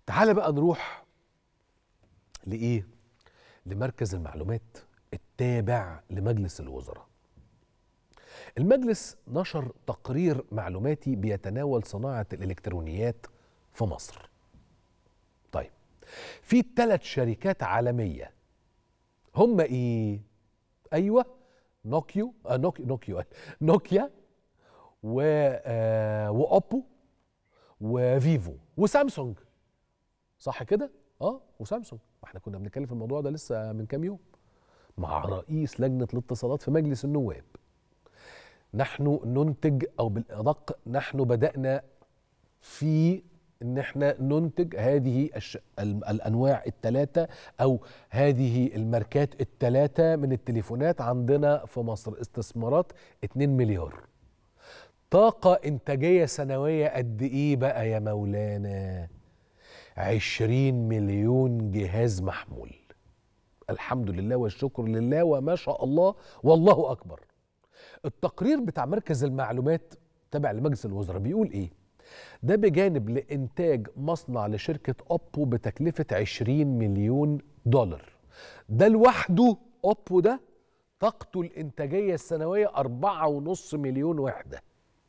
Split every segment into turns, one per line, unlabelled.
تعال بقى نروح لايه لمركز المعلومات التابع لمجلس الوزراء المجلس نشر تقرير معلوماتي بيتناول صناعه الالكترونيات في مصر طيب في ثلاث شركات عالميه هم ايه ايوه نوكيو آه نوكيو نوكيو نوكيا و آه واوبو وفيفو وسامسونج صح كده اه وسامسونج احنا كنا بنتكلم في الموضوع ده لسه من كام يوم مع رئيس لجنه الاتصالات في مجلس النواب نحن ننتج او بالادق نحن بدانا في ان احنا ننتج هذه الش... ال- الانواع الثلاثه او هذه الماركات الثلاثه من التليفونات عندنا في مصر استثمارات 2 مليار طاقه انتاجيه سنويه قد ايه بقى يا مولانا 20 مليون جهاز محمول الحمد لله والشكر لله وما شاء الله والله اكبر التقرير بتاع مركز المعلومات تابع لمجلس الوزراء بيقول ايه ده بجانب لإنتاج مصنع لشركة أوبو بتكلفة 20 مليون دولار ده لوحده أوبو ده طاقته الإنتاجية السنوية أربعة ونص مليون وحدة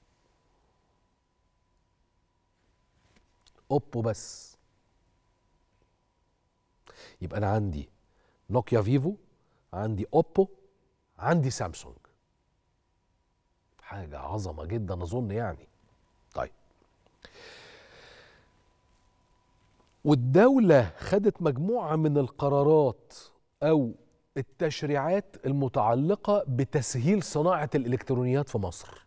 أوبو بس يبقى أنا عندي نوكيا فيفو عندي أوبو عندي سامسونج حاجة عظمة جدا أظن يعني طيب والدولة خدت مجموعة من القرارات أو التشريعات المتعلقة بتسهيل صناعة الإلكترونيات في مصر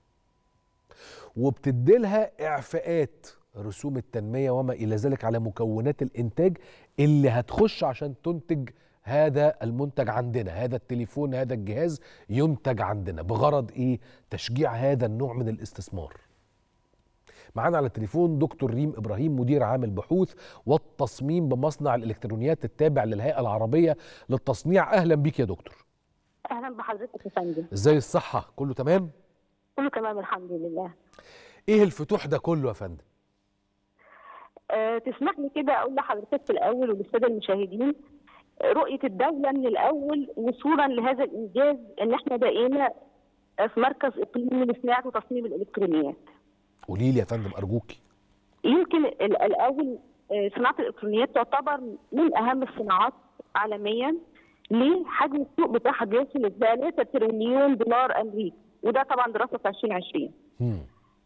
وبتديلها إعفاءات رسوم التنمية وما إلى ذلك على مكونات الإنتاج اللي هتخش عشان تنتج هذا المنتج عندنا هذا التليفون هذا الجهاز ينتج عندنا بغرض إيه تشجيع هذا النوع من الاستثمار معانا على التليفون دكتور ريم ابراهيم مدير عام البحوث والتصميم بمصنع الالكترونيات التابع للهيئه العربيه للتصنيع اهلا بيك يا دكتور
اهلا بحضرتك يا فندم
ازاي الصحه كله تمام
كله تمام الحمد لله
ايه الفتوح ده كله يا فندم
أه تسمح لي كده اقول لحضرتك في الاول وللساده المشاهدين آه، رؤيه الدوله من الاول وصولا لهذا الانجاز ان احنا بقينا في مركز اقليمي لصناعه وتصميم الالكترونيات
قولي لي يا فندم ارجوكي
يمكن ال- الاول آه، صناعه الالكترونيات تعتبر من اهم الصناعات عالميا ليه حجم السوق بتاعها بيوصل ل 3 تريليون دولار امريكي وده طبعا دراسه في 2020
هم.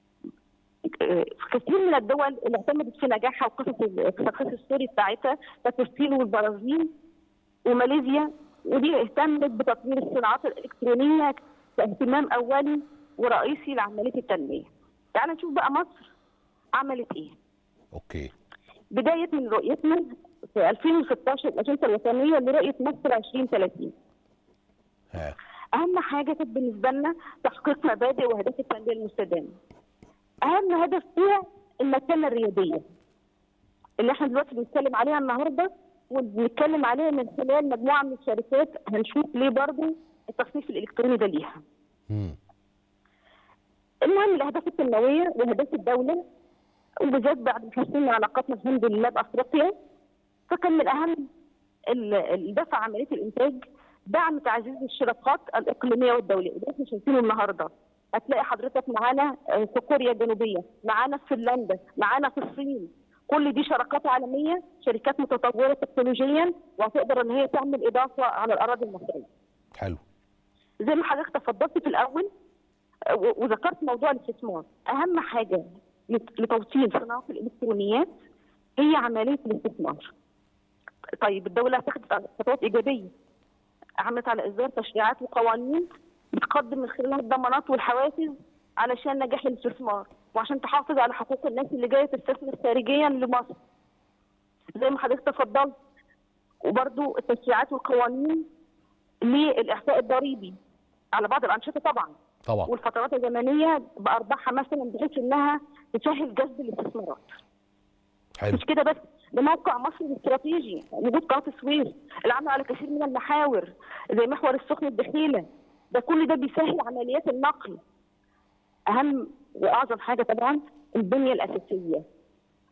كثير من الدول اللي اعتمدت في نجاحها وقصص السكسس ستوري بتاعتها كانت الصين والبرازيل وماليزيا ودي اهتمت بتطوير الصناعات الالكترونيه كاهتمام اولي ورئيسي لعمليه التنميه. تعال نشوف بقى مصر عملت ايه؟
اوكي
بدايه من رؤيتنا في 2016 الاجنده الوطنيه لرؤيه مصر 2030
ها
اهم حاجه كانت بالنسبه لنا تحقيق مبادئ واهداف التنميه المستدامه. اهم هدف فيها المكانه الرياديه اللي احنا دلوقتي بنتكلم عليها النهارده وبنتكلم عليها من خلال مجموعه من الشركات هنشوف ليه برضه التصنيف الالكتروني ده ليها.
هم.
المهم الاهداف التنمويه واهداف الدوله وبالذات بعد تحسين علاقاتنا الحمد لله بافريقيا فكان من اهم ال- الدفع عمليه الانتاج دعم تعزيز الشراكات الاقليميه والدوليه وده احنا شايفينه النهارده هتلاقي حضرتك معانا آه، في كوريا الجنوبيه معانا في فنلندا معانا في الصين كل دي شراكات عالميه شركات متطوره تكنولوجيا وهتقدر ان هي تعمل اضافه على الاراضي المصريه
حلو
زي ما حضرتك تفضلت في الاول آه، و- وذكرت موضوع الاستثمار اهم حاجه لت- لتوطين صناعه الالكترونيات هي عمليه الاستثمار طيب الدوله اتخذت خطوات ايجابيه عملت على اصدار تشريعات وقوانين بتقدم من خلالها الضمانات والحوافز علشان نجاح الاستثمار وعشان تحافظ على حقوق الناس اللي جايه تستثمر خارجيا لمصر زي ما حضرتك تفضلت وبرضو التشريعات والقوانين للاحصاء الضريبي على بعض الانشطه طبعا
طبعا
والفترات الزمنيه بارباحها مثلا بحيث انها تسهل جذب الاستثمارات
حلو
مش كده بس ده موقع مصر الاستراتيجي وجود قناه السويس العمل على كثير من المحاور زي محور السخن الدخيله ده كل ده بيسهل عمليات النقل اهم واعظم حاجه طبعا البنيه الاساسيه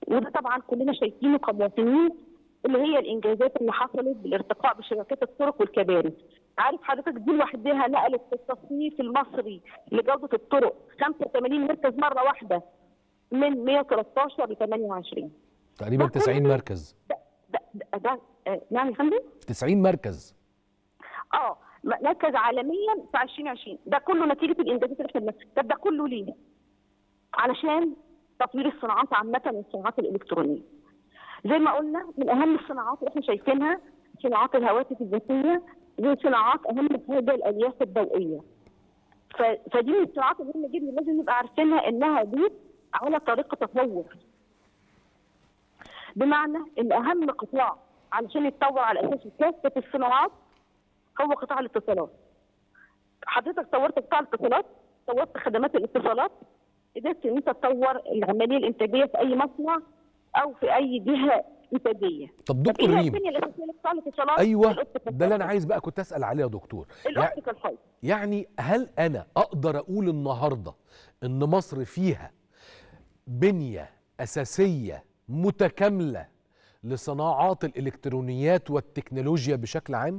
وده طبعا كلنا شايفينه كمواطنين اللي هي الانجازات اللي حصلت بالارتقاء بشبكات الطرق والكباري. عارف حضرتك دي لوحدها نقلت في التصنيف المصري لجوده الطرق 85 مركز مره واحده من 113 ل 28.
تقريبا
ده
90
كله-
مركز
ده ده, ده, ده آه، نعم يا فندم؟
90 مركز
اه مركز عالميا في 2020 ده كله نتيجه الانجازات اللي احنا بنعملها. طب ده كله ليه؟ علشان تطوير الصناعات عامه والصناعات الالكترونيه. زي ما قلنا من اهم الصناعات اللي احنا شايفينها صناعات الهواتف الذكيه وصناعات اهم حاجه الالياف الضوئيه. ف- فدي من الصناعات المهمه جدا لازم نبقى عارفينها انها دي على طريق تطور. بمعنى ان اهم قطاع علشان يتطور على اساس كافه الصناعات هو قطاع الاتصالات. حضرتك طورت قطاع الاتصالات، طورت خدمات الاتصالات، قدرت ان انت تطور العمليه الانتاجيه في اي مصنع او في اي جهه انتاجيه.
طب دكتور
إيه
ريم
البنيه الاساسيه لقطاع الاتصالات؟
ايوه
الأوبتيكال
ده اللي انا
فايبر.
عايز بقى كنت اسال عليه يا دكتور يع-
الاوبتيكال فايبر
يعني هل انا اقدر اقول النهارده ان مصر فيها بنيه اساسيه متكامله لصناعات الالكترونيات والتكنولوجيا بشكل عام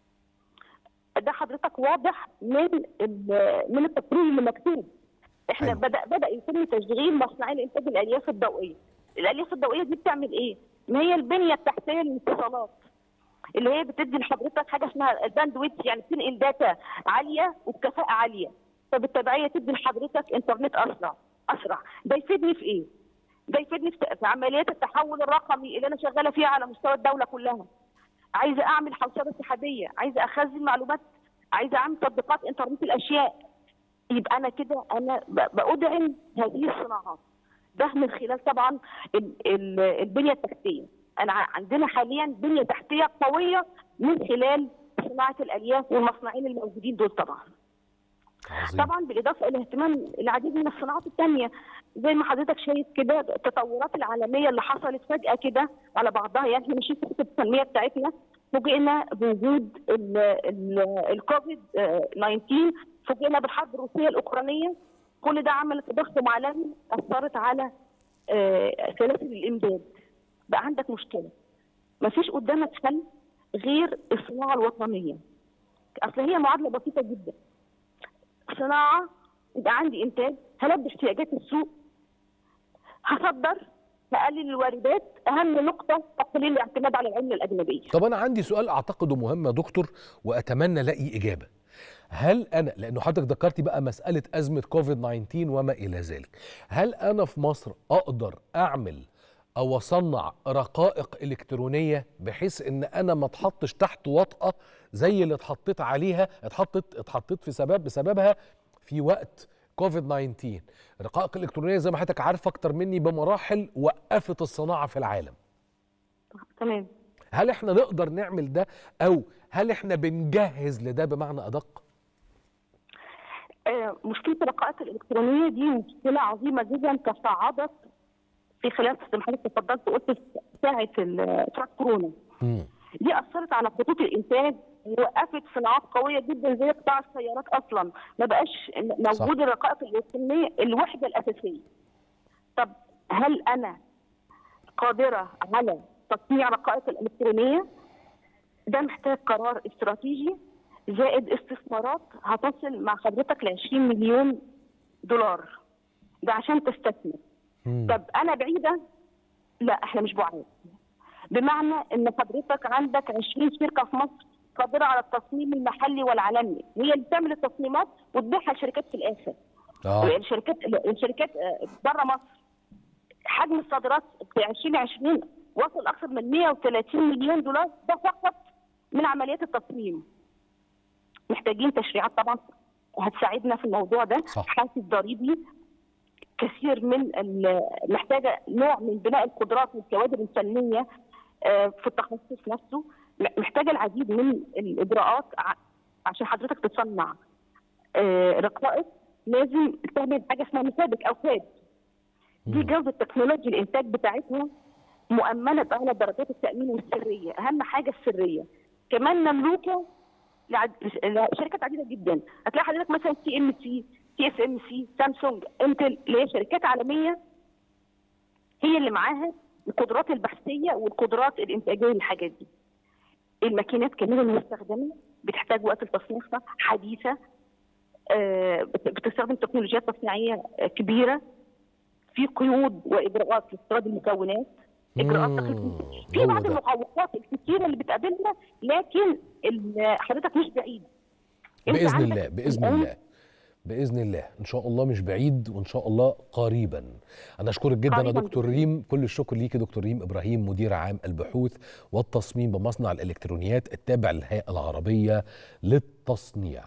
ده حضرتك واضح من ال- من التقرير اللي مكتوب احنا
حلو.
بدا بدا يتم تشغيل مصنعي لانتاج الالياف الضوئيه الالياف الضوئيه دي بتعمل ايه ما هي البنيه التحتيه للاتصالات اللي هي بتدي لحضرتك حاجه اسمها الباندويث يعني بتنقل داتا عاليه وبكفاءه عاليه فبالتبعيه تدي لحضرتك انترنت اسرع اسرع ده يفيدني في ايه ده يفيدني في في عمليات التحول الرقمي اللي انا شغاله فيها على مستوى الدوله كلها عايزه اعمل حوسبه اتحاديه عايزه اخزن معلومات عايزه اعمل تطبيقات انترنت الاشياء يبقى انا كده انا ب- بادعم هذه الصناعات ده من خلال طبعا ال- ال- البنيه التحتيه انا ع- عندنا حاليا بنيه تحتيه قويه من خلال صناعه الالياف والمصنعين الموجودين دول طبعا
عظيم
طبعا بالاضافه الى اهتمام العديد من الصناعات الثانيه زي ما حضرتك شايف كده التطورات العالميه اللي حصلت فجاه كده على بعضها يعني احنا ماشيين في خطه التنميه بتاعتنا فوجئنا بوجود ال- ال- الكوفيد آه، 19 فوجئنا بالحرب الروسيه الاوكرانيه كل ده عمل تضخم عالمي اثرت على آه، سلاسل الامداد بقى عندك مشكله مفيش قدامك حل غير الصناعه الوطنيه اصل هي معادله بسيطه جدا صناعه يبقى عندي انتاج هلبي احتياجات السوق هصدر هقلل الواردات اهم نقطه تقليل الاعتماد على العمله الاجنبيه
طب انا عندي سؤال اعتقده مهم يا دكتور واتمنى الاقي اجابه هل انا لانه حضرتك ذكرتي بقى مساله ازمه كوفيد 19 وما الى ذلك هل انا في مصر اقدر اعمل او اصنع رقائق الكترونيه بحيث ان انا ما اتحطش تحت وطأه زي اللي اتحطيت عليها اتحطت اتحطيت في سبب بسببها في وقت كوفيد 19 الرقائق الالكترونيه زي ما حضرتك عارف اكتر مني بمراحل وقفت الصناعه في العالم
تمام
هل احنا نقدر نعمل ده او هل احنا بنجهز لده بمعنى ادق
آه، مشكله الرقائق الالكترونيه دي مشكله عظيمه جدا تصاعدت في خلال زي ما حضرتك اتفضلت قلت ساعه ال- ساعه كورونا
مم.
دي اثرت على خطوط الانتاج ووقفت صناعات قويه جدا زي قطاع السيارات اصلا ما بقاش موجود الرقائق الالكترونيه الوحده الاساسيه طب هل انا قادره على تصنيع رقائق الالكترونيه ده محتاج قرار استراتيجي زائد استثمارات هتصل مع حضرتك ل 20 مليون دولار ده عشان تستثمر
مم.
طب انا بعيده لا احنا مش بعاد بمعنى ان حضرتك عندك 20 شركه في مصر قادره على التصميم المحلي والعالمي هي اللي بتعمل التصميمات وتبيعها لشركات في الاخر
اه
الشركات الشركات بره مصر حجم الصادرات في 2020 وصل اكثر من 130 مليون دولار ده فقط من عمليات التصميم محتاجين تشريعات طبعا هتساعدنا في الموضوع ده
صح.
حافز ضريبي كثير من ال- محتاجه نوع من بناء القدرات والكوادر الفنيه آه، في التخصص نفسه م- محتاجه العديد من الاجراءات ع- عشان حضرتك تصنع آه، رقائق لازم تعمل حاجه اسمها مسابق او كاد دي
مم.
جوده تكنولوجيا الانتاج بتاعتنا مؤمنه باعلى درجات التامين والسريه اهم حاجه السريه كمان مملوكه لعد... لشركات عديده جدا هتلاقي حضرتك مثلا تي ام سي تي اس ام سي سامسونج انتل اللي هي شركات عالميه هي اللي معاها القدرات البحثيه والقدرات الانتاجيه للحاجات دي الماكينات كمان المستخدمه بتحتاج وقت لتصنيعها حديثه آه، بت- بتستخدم تكنولوجيات تصنيعيه آه، كبيره في قيود واجراءات لاستيراد المكونات اجراءات
مم،
تقليدية. في
هو
بعض
ده.
المعوقات الكثيره اللي بتقابلنا لكن ال- حضرتك مش بعيد أنت
باذن
عندك
الله باذن
الآن
الله باذن الله ان شاء الله مش بعيد وان شاء الله قريبا انا اشكرك جدا يا
قريباً
دكتور ريم كل الشكر ليكي دكتور ريم ابراهيم مدير عام البحوث والتصميم بمصنع الالكترونيات التابع للهيئه العربيه للتصنيع